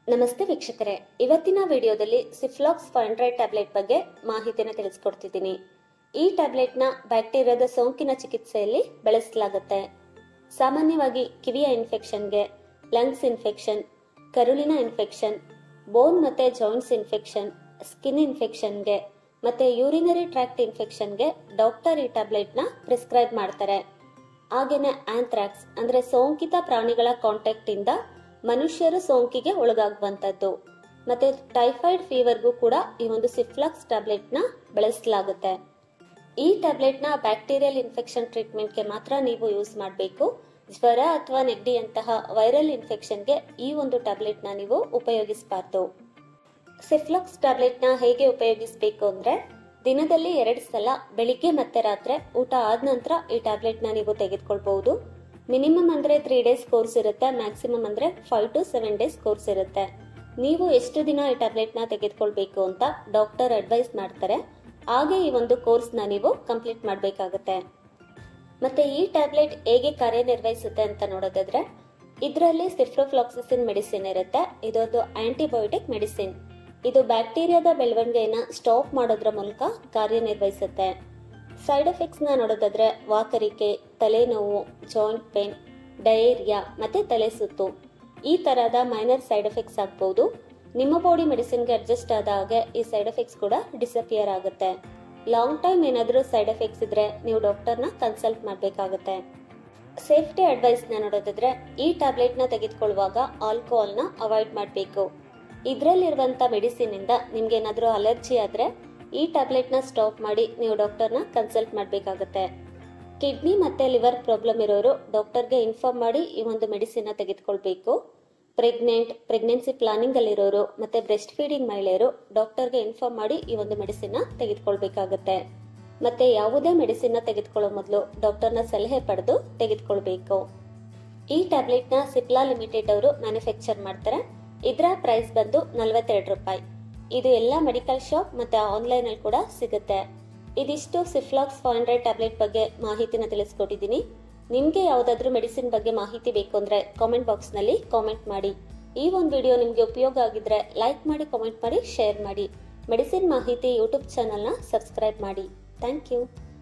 ನಮಸ್ತೆ ವೀಕ್ಷಕರೇ ಇವತ್ತಿನ ವಿಡಿಯೋದಲ್ಲಿ ಸಿಫ್ಲಾಕ್ಸ್ ಫೈವ್ ಹಂಡ್ರೆಡ್ ಟ್ಯಾಬ್ಲೆಟ್ ಬಗ್ಗೆ ಮಾಹಿತಿನ ತಿಳಿಸ್ಕೊಡ್ತಿದ್ದೀನಿ ಈ ಟ್ಯಾಬ್ಲೆಟ್ನ ಬ್ಯಾಕ್ಟೀರಿಯಾದ ಸೋಂಕಿನ ಚಿಕಿತ್ಸೆಯಲ್ಲಿ ಬಳಸಲಾಗುತ್ತೆ ಸಾಮಾನ್ಯವಾಗಿ ಕಿವಿಯ ಇನ್ಫೆಕ್ಷನ್ಗೆ ಲಂಗ್ಸ್ ಇನ್ಫೆಕ್ಷನ್ ಕರುಳಿನ ಇನ್ಫೆಕ್ಷನ್ ಬೋನ್ ಮತ್ತೆ ಜಾಯಿಂಟ್ಸ್ ಇನ್ಫೆಕ್ಷನ್ ಸ್ಕಿನ್ ಇನ್ಫೆಕ್ಷನ್ಗೆ ಮತ್ತೆ ಯೂರಿನರಿ ಟ್ರ್ಯಾಕ್ಟ್ ಇನ್ಫೆಕ್ಷನ್ಗೆ ಡಾಕ್ಟರ್ ಈ ಟ್ಯಾಬ್ಲೆಟ್ನ ಪ್ರಿಸ್ಕ್ರೈಬ್ ಮಾಡ್ತಾರೆ ಹಾಗೇನೆ ಆಂಥ್ರಾಕ್ಸ್ ಅಂದ್ರೆ ಸೋಂಕಿತ ಪ್ರಾಣಿಗಳ ಕಾಂಟ್ಯಾಕ್ಟ್ ಇಂದ ಮನುಷ್ಯರು ಸೋಂಕಿಗೆ ಒಳಗಾಗುವಂತದ್ದು ಮತ್ತೆ ಟೈಫಾಯ್ಡ್ ಫೀವರ್ಗೂ ಕೂಡ ಈ ಒಂದು ಸಿಫ್ಲಾಕ್ಸ್ ಟ್ಯಾಬ್ಲೆಟ್ ನ ಬಳಸಲಾಗುತ್ತೆ ಈ ಟ್ಯಾಬ್ಲೆಟ್ ನ ಬ್ಯಾಕ್ಟೀರಿಯಲ್ ಇನ್ಫೆಕ್ಷನ್ ಟ್ರೀಟ್ಮೆಂಟ್ಗೆ ಮಾತ್ರ ನೀವು ಯೂಸ್ ಮಾಡಬೇಕು ಜ್ವರ ಅಥವಾ ನೆಗಡಿಯಂತಹ ವೈರಲ್ ಇನ್ಫೆಕ್ಷನ್ಗೆ ಈ ಒಂದು ಟ್ಯಾಬ್ಲೆಟ್ ನ ನೀವು ಉಪಯೋಗಿಸಬಾರ್ದು ಸಿಫ್ಲಾಕ್ಸ್ ಟ್ಯಾಬ್ಲೆಟ್ ನ ಹೇಗೆ ಉಪಯೋಗಿಸಬೇಕು ಅಂದ್ರೆ ದಿನದಲ್ಲಿ ಎರಡು ಸಲ ಬೆಳಿಗ್ಗೆ ಮತ್ತೆ ರಾತ್ರಿ ಊಟ ಆದ ನಂತರ ಈ ಟ್ಯಾಬ್ಲೆಟ್ ನ ನೀವು ತೆಗೆದುಕೊಳ್ಬಹುದು ಮಿನಿಮಮ್ ಅಂದ್ರೆ ತ್ರೀ ಡೇಸ್ ಕೋರ್ಸ್ ಇರುತ್ತೆ ಮ್ಯಾಕ್ಸಿಮಮ್ ಅಂದ್ರೆ five to seven days course ಇರುತ್ತೆ ನೀವು ಎಷ್ಟು ದಿನ ಈ ಟ್ಯಾಬ್ಲೆಟ್ ನ ತೆಗೆದುಕೊಳ್ಬೇಕು ಅಂತ ಡಾಕ್ಟರ್ ಅಡ್ವೈಸ್ ಮಾಡ್ತಾರೆ ಹಾಗೆ ಈ ಒಂದು ಕೋರ್ಸ್ ನ ನೀವು ಕಂಪ್ಲೀಟ್ ಮಾಡಬೇಕಾಗುತ್ತೆ ಮತ್ತೆ ಈ ಟ್ಯಾಬ್ಲೆಟ್ ಹೇಗೆ ಕಾರ್ಯನಿರ್ವಹಿಸುತ್ತೆ ಅಂತ ನೋಡೋದಾದ್ರೆ ಇದರಲ್ಲಿ ಸಿಫ್ರೋಫ್ಲಾಕ್ಸಿಸಿನ್ ಮೆಡಿಸಿನ್ ಇರುತ್ತೆ ಇದೊಂದು ಆಂಟಿಬಯೋಟಿಕ್ ಮೆಡಿಸಿನ್ ಇದು ಬ್ಯಾಕ್ಟೀರಿಯಾದ ಬೆಳವಣಿಗೆಯನ್ನ ಸ್ಟಾಪ್ ಮಾಡೋದ್ರ ಮೂಲಕ ಕಾರ್ಯನಿರ್ವಹಿಸುತ್ತೆ ಸೈಡ್ ಎಫೆಕ್ಟ್ಸ್ ನ ನೋಡೋದಾದ್ರೆ ವಾಕರಿಕೆ ತಲೆನೋವು ಜಾಯಿಂಟ್ ಪೇನ್ ಡಯೇರಿಯಾ ಮತ್ತೆ ತಲೆ ಸುತ್ತು ಈ ತರಹದ ಮೈನರ್ ಸೈಡ್ ಎಫೆಕ್ಟ್ಸ್ ಆಗ್ಬಹುದು ನಿಮ್ಮ ಬಾಡಿ ಮೆಡಿಸಿನ್ಗೆ ಅಡ್ಜಸ್ಟ್ ಆದ ಹಾಗೆ ಈ ಸೈಡ್ ಎಫೆಕ್ಟ್ಸ್ ಕೂಡ ಡಿಸಪಿಯರ್ ಆಗುತ್ತೆ ಲಾಂಗ್ ಟೈಮ್ ಏನಾದರೂ ಸೈಡ್ ಎಫೆಕ್ಟ್ಸ್ ಇದ್ರೆ ನೀವು ಡಾಕ್ಟರ್ನ ಕನ್ಸಲ್ಟ್ ಮಾಡಬೇಕಾಗುತ್ತೆ ಸೇಫ್ಟಿ ಅಡ್ವೈಸ್ ನ ನೋಡೋದಾದ್ರೆ ಈ ಟ್ಯಾಬ್ಲೆಟ್ ನ ತೆಗೆದುಕೊಳ್ಳುವಾಗ ಆಲ್ಕೋಹಾಲ್ ನ ಅವಾಯ್ಡ್ ಮಾಡಬೇಕು ಇದರಲ್ಲಿರುವಂತ ಮೆಡಿಸಿನ್ ಇಂದ ನಿಮ್ಗೆ ಏನಾದರೂ ಅಲರ್ಜಿ ಆದ್ರೆ ಈ ಟ್ಯಾಬ್ಲೆಟ್ ನ ಸ್ಟಾಪ್ ಮಾಡಿ ನೀವು ಡಾಕ್ಟರ್ನ ಕನ್ಸಲ್ಟ್ ಮಾಡಬೇಕಾಗುತ್ತೆ ಕಿಡ್ನಿ ಮತ್ತೆ ಲಿವರ್ ಪ್ರಾಬ್ಲಮ್ ಇರೋರು ಡಾಕ್ಟರ್ಗೆ ಇನ್ಫಾರ್ಮ್ ಮಾಡಿ ಈ ಒಂದು ಮೆಡಿಸಿನ್ ನ ತೆಗೆದುಕೊಳ್ಬೇಕು ಪ್ರೆಗ್ನೆಂಟ್ ಪ್ರೆಗ್ನೆನ್ಸಿ ಪ್ಲಾನಿಂಗ್ ಅಲ್ಲಿರೋರು ಮತ್ತೆ ಬ್ರೆಸ್ಟ್ ಫೀಡಿಂಗ್ ಮಹಿಳೆಯರು ಡಾಕ್ಟರ್ಗೆ ಇನ್ಫಾರ್ಮ್ ಮಾಡಿ ಈ ಒಂದು ಮೆಡಿಸಿನ್ ನ ತೆಗೆದುಕೊಳ್ಬೇಕಾಗುತ್ತೆ ಮತ್ತೆ ಯಾವುದೇ ಮೆಡಿಸಿನ್ ನ ತೆಗೆದುಕೊಳ್ಳೋ ಮೊದಲು ಡಾಕ್ಟರ್ನ ಸಲಹೆ ಪಡೆದು ತೆಗೆದುಕೊಳ್ಬೇಕು ಈ ಟ್ಯಾಬ್ಲೆಟ್ ನ ಸಿಪ್ಲಾ ಲಿಮಿಟೆಡ್ ಅವರು ಮ್ಯಾನುಫ್ಯಾಕ್ಚರ್ ಮಾಡ್ತಾರೆ ಇದರ ಪ್ರೈಸ್ ಬಂದು ನಲವತ್ತೆರಡು ರೂಪಾಯಿ ಇದು ಎಲ್ಲ ಮೆಡಿಕಲ್ ಶಾಪ್ ಮತ್ತೆ ಆನ್ಲೈನ್ ಅಲ್ಲಿ ಕೂಡ ಸಿಗುತ್ತೆ ಇದಿಷ್ಟು ಸಿಫ್ಲಾಕ್ಸ್ ಫೈವ್ ಹಂಡ್ರೆಡ್ ಟ್ಯಾಬ್ಲೆಟ್ ಬಗ್ಗೆ ಮಾಹಿತಿನ ತಿಳಿಸ್ಕೊಟ್ಟಿದ್ದೀನಿ ನಿಮ್ಗೆ ಯಾವ್ದಾದ್ರು ಮೆಡಿಸಿನ್ ಬಗ್ಗೆ ಮಾಹಿತಿ ಬೇಕು ಅಂದ್ರೆ ಕಾಮೆಂಟ್ ಬಾಕ್ಸ್ ನಲ್ಲಿ ಕಾಮೆಂಟ್ ಮಾಡಿ ಈ ಒಂದು ವಿಡಿಯೋ ನಿಮ್ಗೆ ಉಪಯೋಗ ಆಗಿದ್ರೆ ಲೈಕ್ ಮಾಡಿ ಕಾಮೆಂಟ್ ಮಾಡಿ ಶೇರ್ ಮಾಡಿ ಮೆಡಿಸಿನ್ ಮಾಹಿತಿ ಯೂಟ್ಯೂಬ್ ಚಾನಲ್ನ ಸಬ್ಸ್ಕ್ರೈಬ್ ಮಾಡಿ ಥ್ಯಾಂಕ್ ಯು